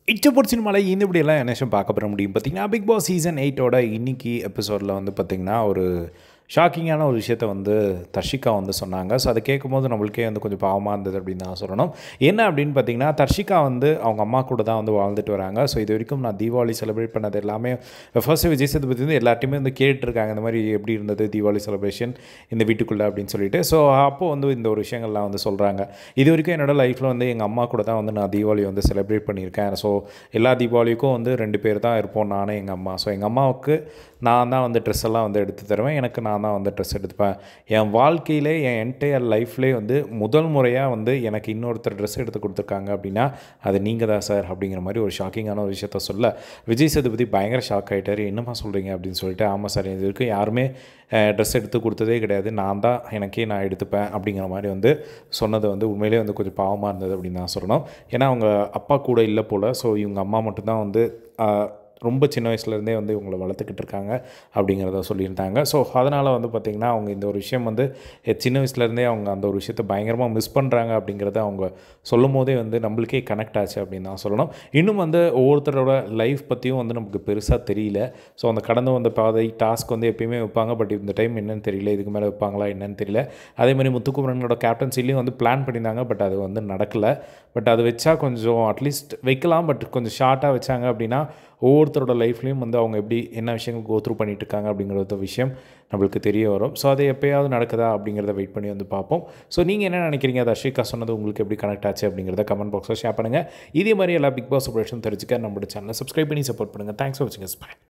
இச்சப்போட் சினிமாவில் இந்த இப்படியெல்லாம் என்ன விஷயம் பார்க்க பெற முடியும் பார்த்தீங்கன்னா பிக் பாஸ் சீசன் எயிட்டோட இன்னைக்கு எபிசோடில் வந்து பார்த்திங்கன்னா ஒரு ஷாக்கிங்கான ஒரு விஷயத்த வந்து தர்ஷிகா வந்து சொன்னாங்க ஸோ அதை கேட்கும்போது நம்மளுக்கே வந்து கொஞ்சம் பாவமாக இருந்தது அப்படின்னு தான் சொல்லணும் என்ன அப்படின்னு பார்த்தீங்கன்னா தர்ஷிகா வந்து அவங்க அம்மா கூட தான் வந்து வாழ்ந்துட்டு வராங்க ஸோ இது வரைக்கும் நான் தீபாவளி செலிப்ரேட் பண்ணது எல்லாமே ஃபர்ஸ்ட் விஜய் சேதுபதி வந்து எல்லாத்தையுமே வந்து கேட்டுருக்காங்க இந்த மாதிரி எப்படி இருந்தது தீபாவளி செலிப்ரேஷன் இந்த வீட்டுக்குள்ளே அப்படின்னு சொல்லிட்டு ஸோ அப்போது வந்து இந்த ஒரு விஷயங்கள்லாம் வந்து சொல்கிறாங்க இது வரைக்கும் என்னோடய லைஃப்பில் வந்து எங்கள் அம்மா கூட தான் வந்து நான் தீபாவளி வந்து செலிப்ரேட் பண்ணியிருக்கேன் ஸோ எல்லா தீபாவளிக்கும் வந்து ரெண்டு பேர் தான் இருப்போம் நானும் எங்கள் அம்மா ஸோ எங்கள் அம்மாவுக்கு நான் தான் வந்து ட்ரெஸ் எல்லாம் வந்து எடுத்து தருவேன் எனக்கு நான் தான் வந்து ட்ரெஸ் எடுத்துப்பேன் என் வாழ்க்கையிலே என் என்டையர் லைஃப்லேயே வந்து முதல் முறையாக வந்து எனக்கு இன்னொருத்தர் ட்ரெஸ் எடுத்து கொடுத்துருக்காங்க அப்படின்னா அது நீங்கள் தான் சார் அப்படிங்கிற மாதிரி ஒரு ஷாக்கிங்கான ஒரு விஷயத்த சொல்ல விஜய் சேதுபதி பயங்கர ஷாக் ஆகிட்டார் என்னம்மா சொல்கிறீங்க அப்படின்னு சொல்லிட்டு ஆமாம் சார் இது வரைக்கும் யாருமே ட்ரெஸ் எடுத்து கொடுத்ததே கிடையாது நான் தான் எனக்கே நான் எடுத்துப்பேன் அப்படிங்கிற மாதிரி வந்து சொன்னது வந்து உண்மையிலே வந்து கொஞ்சம் பாவமாக இருந்தது அப்படின்னு தான் சொல்லணும் ஏன்னா அவங்க அப்பா கூட இல்லை போல் ஸோ இவங்க அம்மா மட்டும்தான் வந்து ஆஹ், ரொம்ப சின்ன வயசுலேருந்தே வந்து இவங்களை வளர்த்துக்கிட்டு இருக்காங்க அப்படிங்கிறத சொல்லியிருந்தாங்க ஸோ அதனால் வந்து பார்த்திங்கன்னா அவங்க இந்த ஒரு விஷயம் வந்து எ- சின்ன வயசுலேருந்தே அவங்க அந்த ஒரு விஷயத்தை பயங்கரமாக மிஸ் பண்ணுறாங்க அப்படிங்கிறத அவங்க சொல்லும் போதே வந்து நம்மளுக்கே கனெக்ட் ஆச்சு அப்படின்னு தான் சொல்லணும் இன்னும் வந்து ஒவ்வொருத்தரோட லைஃப் பற்றியும் வந்து நமக்கு பெருசாக தெரியல ஸோ அந்த கடந்து வந்த பாதை டாஸ்க் வந்து எப்பயுமே வைப்பாங்க பட் இந்த டைம் என்னன்னு தெரியல இதுக்கு மேலே வைப்பாங்களா என்னன்னு தெரியல அதே மாதிரி முத்துக்குமரனோட கேப்டன்சிலையும் வந்து பிளான் பண்ணியிருந்தாங்க பட் அது வந்து நடக்கலை பட் அது வச்சா கொஞ்சம் அட்லீஸ்ட் வைக்கலாம் பட் கொஞ்சம் ஷார்ட்டாக வச்சாங்க அப்படின்னா ஒவ்வொருத்தரோட லைஃப்லேயும் வந்து அவங்க எப்படி என்ன விஷயங்கள் கோத்ரூ பண்ணிட்டு இருக்காங்க அப்படிங்கிற விஷயம் நம்மளுக்கு தெரிய வரும் ஸோ அது எப்பயாவது நடக்குதா அப்படிங்கிறத வெயிட் பண்ணி வந்து பார்ப்போம் ஸோ நீங்கள் என்ன நினைக்கிறீங்க அது அஷிகா சொன்னது உங்களுக்கு எப்படி கனெக்ட் ஆச்சு அப்படிங்கிறத கமெண்ட் பாக்ஸில் ஷேர் பண்ணுங்கள் இதே மாதிரி எல்லா பிக் பாஸ் ஆப்ரேஷன் தெரிஞ்சுக்க நம்மளோட சேனலை சப்ஸ்கிரைப் பண்ணி சப்போர்ட் பண்ணுங்கள் தேங்க்ஸ் ஃபார் வாட்சிங் பாய்